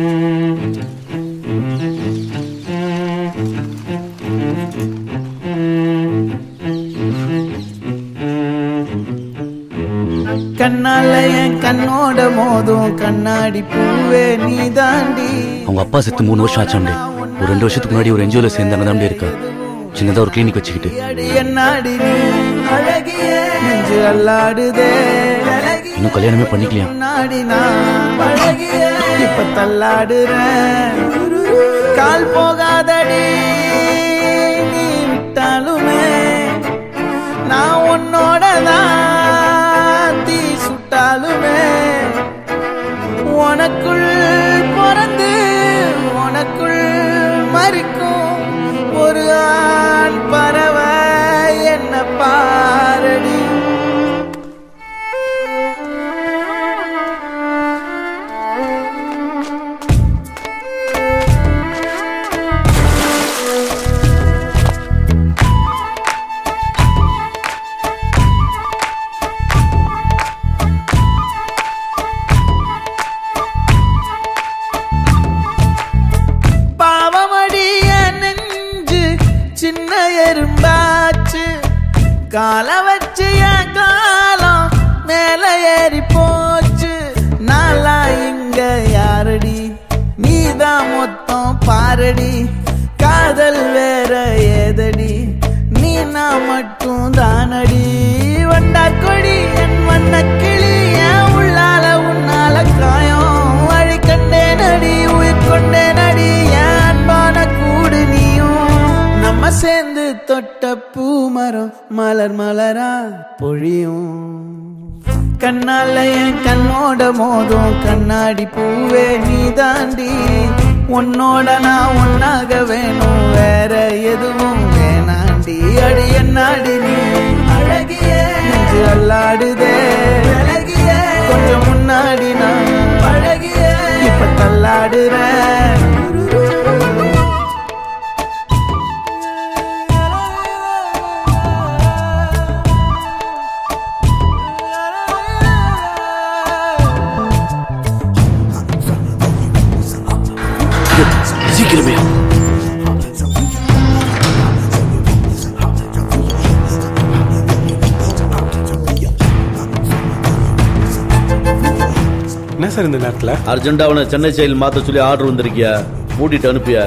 கண்ணால என் கண்ணோட மோதும் கண்ணாடி பூவே நீ தாண்டி அவங்க அப்பா செத்து மூணு வருஷம் ஆச்சாம்டே ஒரு ரெண்டு வருஷத்துக்கு முன்னாடி ஒரு என்ஜிஓல சேர்ந்தாங்க தான் இருக்கா சின்னதா ஒரு கிளினிக் வச்சுக்கிட்டு அடி என்னாடி நீ அழகிய நெஞ்சு அல்லாடுதே அழகிய இன்னும் கல்யாணமே பண்ணிக்கலையா முன்னாடி நான் அழகிய இப்ப தள்ளாடுறேன் கால் போகாதடி நீ விட்டாலுமே நான் உன்னோட தான் தீ சுட்டாலுமே உனக்குள் பிறந்து உனக்குள் மறிக்கும் ஒரு ஆண் பறவை என்ன பாரடி பாவமடிய நெஞ்சு சின்ன எறும்பாச்சு கால வச்சு என் காலம் மேல ஏறி போச்சு நாளா இங்க யாரடி நீதான் மொத்தம் பாரடி காதல் வேற ஏதடி நீ நான் மட்டும் தானடி வண்டா கொடி என் வண்ண கிளி என் உள்ளால உன்னால காயம் வழி கண்டேன் அடி உயிர் கொண்டேன் அடி என் அன்பான கூடு நீயும் நம்ம சேர்ந்து தொட்ட பூமரம் மலர் மலரா பொழியும் கண்ணால என் கண்ணோட மோதும் கண்ணாடி பூவே நீ தாண்டி உன்னோட நான் ஒன்னாக வேணும் வேற எதுவும் வேணாண்டி அடி என்னாடி நீ அழகிய நெஞ்சு அல்லாடுதே அழகிய கொஞ்சம் முன்னாடி நான் அழகிய இப்ப தள்ளாடுறேன் சீக்கிரமே என்ன சார் இந்த நேரத்துல அர்ஜென்டா அவனை சென்னை செயல் மாத்த சொல்லி ஆர்டர் வந்திருக்கியா மூடிட்டு அனுப்பியா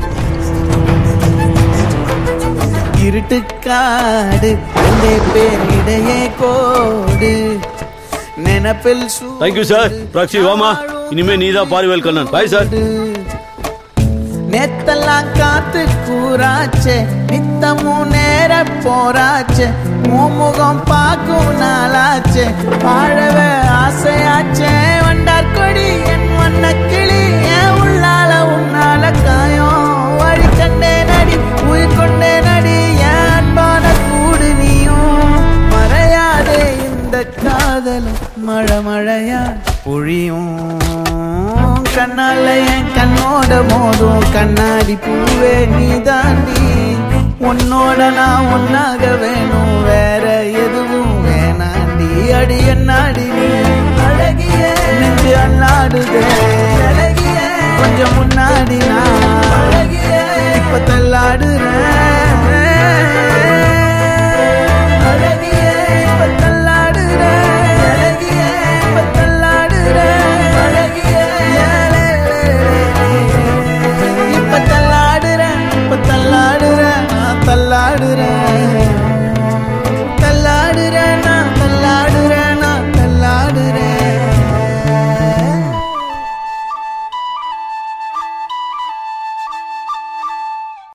இருட்டு காடு ரெண்டே பேர் இடையே கோடு நினப்பில் தேங்க்யூ சார் பிராக்சி வாமா இனிமே நீதான் பாரிவேல் கண்ணன் பாய் சார் நேத்தெல்லாம் காத்து கூறாச்சே நித்தமும் நேர போராச்சே உன் முகம் பார்க்கும் நாளாச்சே வாழவே ஆசையாச்சே வண்டார் கொடி என் வண்ண கிளி என் உள்ளால உன்னால காயம் வழி கண்டே நடி உயிர் கொண்டே நடி என் அன்பான கூடு நீயும் மறையாதே இந்த காதலும் மழை மழையா பொழியும் கண்ணால என் கண்ணோட மோதும் கண்ணாடி பூவே நீ தாண்டி உன்னோட நான் ஒன்னாக வேணும் வேற எதுவும் வேணாண்டி அடி என்னாடி நீ அழகிய நெஞ்சு அல்லாடுதே